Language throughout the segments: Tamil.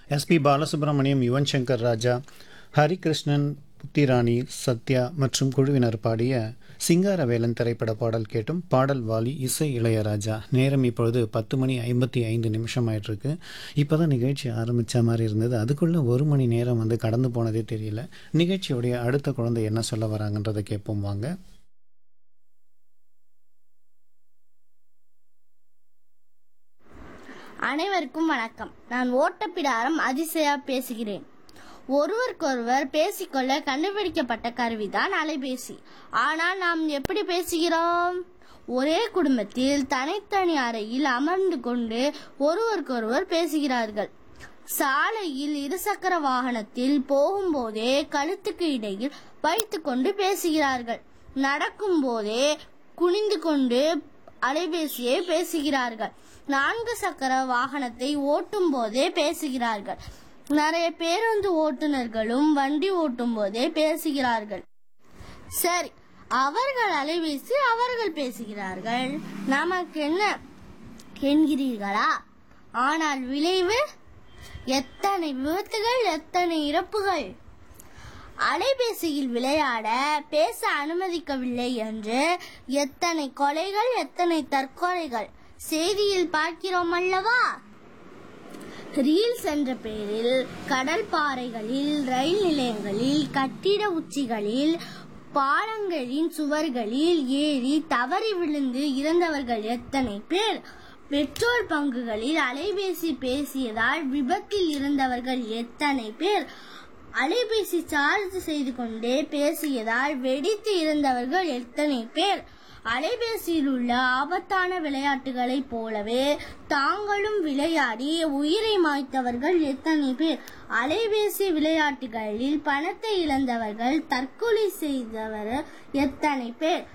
எஸ்பி பாலசுப்ரமணியம் யுவன் சங்கர் ராஜா ஹரிகிருஷ்ணன் புத்திராணி சத்யா மற்றும் குழுவினர் பாடிய சிங்காரவேலன் திரைப்பட பாடல் கேட்டும் பாடல் வாலி இசை இளையராஜா நேரம் இப்பொழுது பத்து மணி ஐம்பத்தி ஐந்து நிமிஷம் ஆயிட்டிருக்கு இப்போ தான் நிகழ்ச்சி ஆரம்பித்த மாதிரி இருந்தது அதுக்குள்ளே ஒரு மணி நேரம் வந்து கடந்து போனதே தெரியல நிகழ்ச்சியுடைய அடுத்த குழந்தை என்ன சொல்ல வராங்கன்றதை கேட்போம் வாங்க அனைவருக்கும் வணக்கம் நான் ஓட்டப்பிடாரம் அதிசயா பேசுகிறேன் ஒருவருக்கொருவர் பேசிக்கொள்ள கண்டுபிடிக்கப்பட்ட கருவிதான் அலைபேசி ஆனால் நாம் எப்படி பேசுகிறோம் ஒரே குடும்பத்தில் தனித்தனி அறையில் அமர்ந்து கொண்டு ஒருவருக்கொருவர் பேசுகிறார்கள் சாலையில் இருசக்கர வாகனத்தில் போகும்போதே கழுத்துக்கு இடையில் வைத்துக்கொண்டு பேசுகிறார்கள் நடக்கும் போதே குனிந்து கொண்டு அலைபேசியை பேசுகிறார்கள் நான்கு சக்கர வாகனத்தை ஓட்டும் போதே பேசுகிறார்கள் நிறைய பேருந்து ஓட்டுநர்களும் வண்டி ஓட்டும் போதே பேசுகிறார்கள் சரி அவர்கள் அலைபேசி அவர்கள் பேசுகிறார்கள் நமக்கு என்ன என்கிறீர்களா ஆனால் விளைவு எத்தனை விபத்துகள் எத்தனை இறப்புகள் அலைபேசியில் விளையாட பேச அனுமதிக்கவில்லை என்று எத்தனை கொலைகள் எத்தனை தற்கொலைகள் செய்தியில் பார்க்கிறோம் அல்லவா ரீல்ஸ் என்ற பெயரில் கடல் பாறைகளில் ரயில் நிலையங்களில் கட்டிட உச்சிகளில் பாலங்களின் சுவர்களில் ஏறி தவறி விழுந்து இறந்தவர்கள் எத்தனை பேர் பெட்ரோல் பங்குகளில் அலைபேசி பேசியதால் விபத்தில் இறந்தவர்கள் எத்தனை பேர் அலைபேசி சார்ஜ் செய்து கொண்டே பேசியதால் வெடித்து இறந்தவர்கள் எத்தனை பேர் அலைபேசியில் உள்ள ஆபத்தான விளையாட்டுகளைப் போலவே தாங்களும் விளையாடி உயிரை மாய்த்தவர்கள் எத்தனை பேர் அலைபேசி விளையாட்டுகளில் பணத்தை இழந்தவர்கள் தற்கொலை செய்தவர் எத்தனை பேர்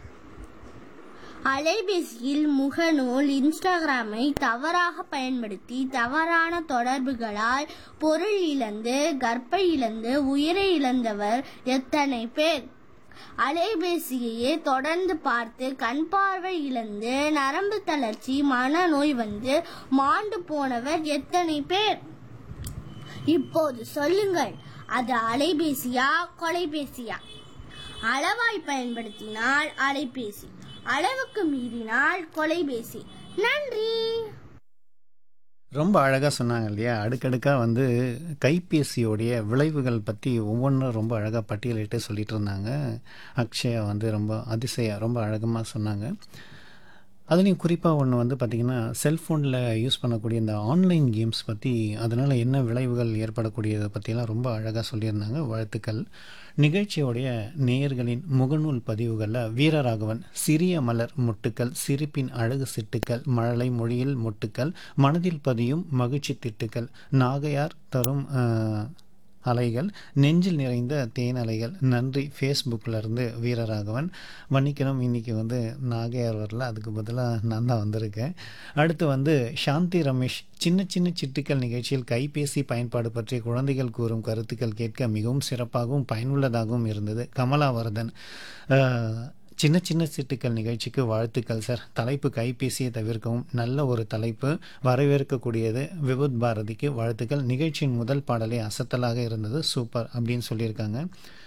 அலைபேசியில் முகநூல் இன்ஸ்டாகிராமை தவறாக பயன்படுத்தி தவறான தொடர்புகளால் பொருள் இழந்து கர்ப்பை இழந்து உயிரை இழந்தவர் எத்தனை பேர் அலைபேசியையே தொடர்ந்து பார்த்து கண் பார்வை இழந்து நரம்பு தளர்ச்சி மனநோய் வந்து மாண்டு போனவர் எத்தனை பேர் இப்போது சொல்லுங்கள் அது அலைபேசியா கொலைபேசியா அளவாய் பயன்படுத்தினால் அலைபேசி அளவுக்கு மீறினால் கொலைபேசி நன்றி ரொம்ப அழகாக சொன்னாங்க இல்லையா அடுக்கடுக்காக வந்து கைபேசியோடைய விளைவுகள் பற்றி ஒவ்வொன்றும் ரொம்ப அழகாக பட்டியலிட்டு சொல்லிட்டு இருந்தாங்க அக்ஷயா வந்து ரொம்ப அதிசயா ரொம்ப அழகமாக சொன்னாங்க அதுலேயும் குறிப்பாக ஒன்று வந்து பார்த்திங்கன்னா செல்ஃபோனில் யூஸ் பண்ணக்கூடிய இந்த ஆன்லைன் கேம்ஸ் பற்றி அதனால் என்ன விளைவுகள் ஏற்படக்கூடியதை பற்றியெல்லாம் ரொம்ப அழகாக சொல்லியிருந்தாங்க வாழ்த்துக்கள் நிகழ்ச்சியோடைய நேயர்களின் முகநூல் பதிவுகளில் வீரராகவன் சிறிய மலர் மொட்டுக்கள் சிரிப்பின் அழகு சிட்டுக்கள் மழலை மொழியில் மொட்டுக்கள் மனதில் பதியும் மகிழ்ச்சி திட்டுக்கள் நாகையார் தரும் ஆஹ், அலைகள் நெஞ்சில் நிறைந்த தேன் அலைகள் நன்றி ஃபேஸ்புக்கில் இருந்து வீரராகவன் மன்னிக்கணும் இன்னைக்கு வந்து நாகையார் வரல அதுக்கு பதிலாக நான் தான் வந்திருக்கேன் அடுத்து வந்து சாந்தி ரமேஷ் சின்ன சின்ன சிட்டுக்கள் நிகழ்ச்சியில் கைபேசி பயன்பாடு பற்றி குழந்தைகள் கூறும் கருத்துக்கள் கேட்க மிகவும் சிறப்பாகவும் பயனுள்ளதாகவும் இருந்தது கமலாவர்தன் ஆஹ், சின்ன சின்ன சிட்டுக்கள் நிகழ்ச்சிக்கு வாழ்த்துக்கள் சார் தலைப்பு கைபேசியை தவிர்க்கவும் நல்ல ஒரு தலைப்பு வரவேற்கக்கூடியது விபுத் பாரதிக்கு வாழ்த்துக்கள் நிகழ்ச்சியின் முதல் பாடலே அசத்தலாக இருந்தது சூப்பர் அப்படின்னு சொல்லியிருக்காங்க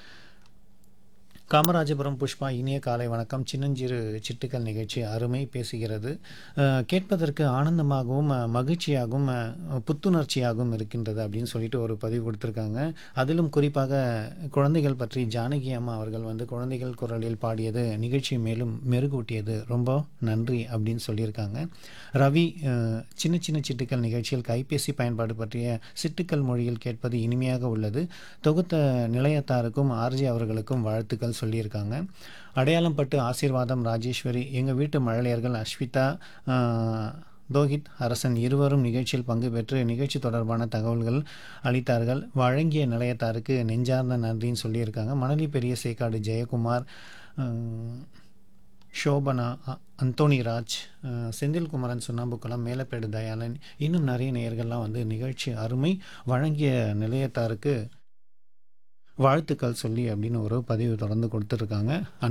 காமராஜபுரம் புஷ்பா இனிய காலை வணக்கம் சின்னஞ்சிறு சிட்டுக்கள் நிகழ்ச்சி அருமை பேசுகிறது அஹ், கேட்பதற்கு ஆனந்தமாகவும் அஹ், மகிழ்ச்சியாகவும் அஹ், புத்துணர்ச்சியாகவும் இருக்கின்றது அப்படின்னு சொல்லிட்டு ஒரு பதிவு கொடுத்துருக்காங்க அதிலும் குறிப்பாக குழந்தைகள் பற்றி ஜானகி அம்மா அவர்கள் வந்து குழந்தைகள் குரலில் பாடியது நிகழ்ச்சி மேலும் மெருகூட்டியது ரொம்ப நன்றி அப்படின்னு சொல்லியிருக்காங்க ரவி அஹ், சின்ன சின்ன சிட்டுக்கள் நிகழ்ச்சியில் கைபேசி பயன்பாடு பற்றிய சிட்டுக்கள் மொழியில் கேட்பது இனிமையாக உள்ளது தொகுத்த நிலையத்தாருக்கும் ஆர்ஜி அவர்களுக்கும் வாழ்த்துக்கள் சொல்லியிருக்காங்க அடையாளம் பட்டு ஆசீர்வாதம் ராஜேஸ்வரி எங்கள் வீட்டு மழலையர்கள் அஸ்விதா ஆஹ், தோஹித் அரசன் இருவரும் நிகழ்ச்சியில் பங்கு பெற்று நிகழ்ச்சி தொடர்பான தகவல்கள் அளித்தார்கள் வழங்கிய நிலையத்தாருக்கு நெஞ்சார்ந்த நன்றின்னு சொல்லியிருக்காங்க மணலி பெரிய சேக்காடு ஜெயக்குமார் ஆஹ், ஷோபனா அ- அந்தோணி ராஜ் அஹ், செந்தில்குமரன் சுண்ணாம்புக்குளம் மேலப்பேடு தயாளன் இன்னும் நிறைய நேயர்கள்லாம் வந்து நிகழ்ச்சி அருமை வழங்கிய நிலையத்தாருக்கு வாழ்த்துக்கள் சொல்லி அப்படின்னு ஒரு பதிவு தொடர்ந்து கொடுத்துருக்காங்க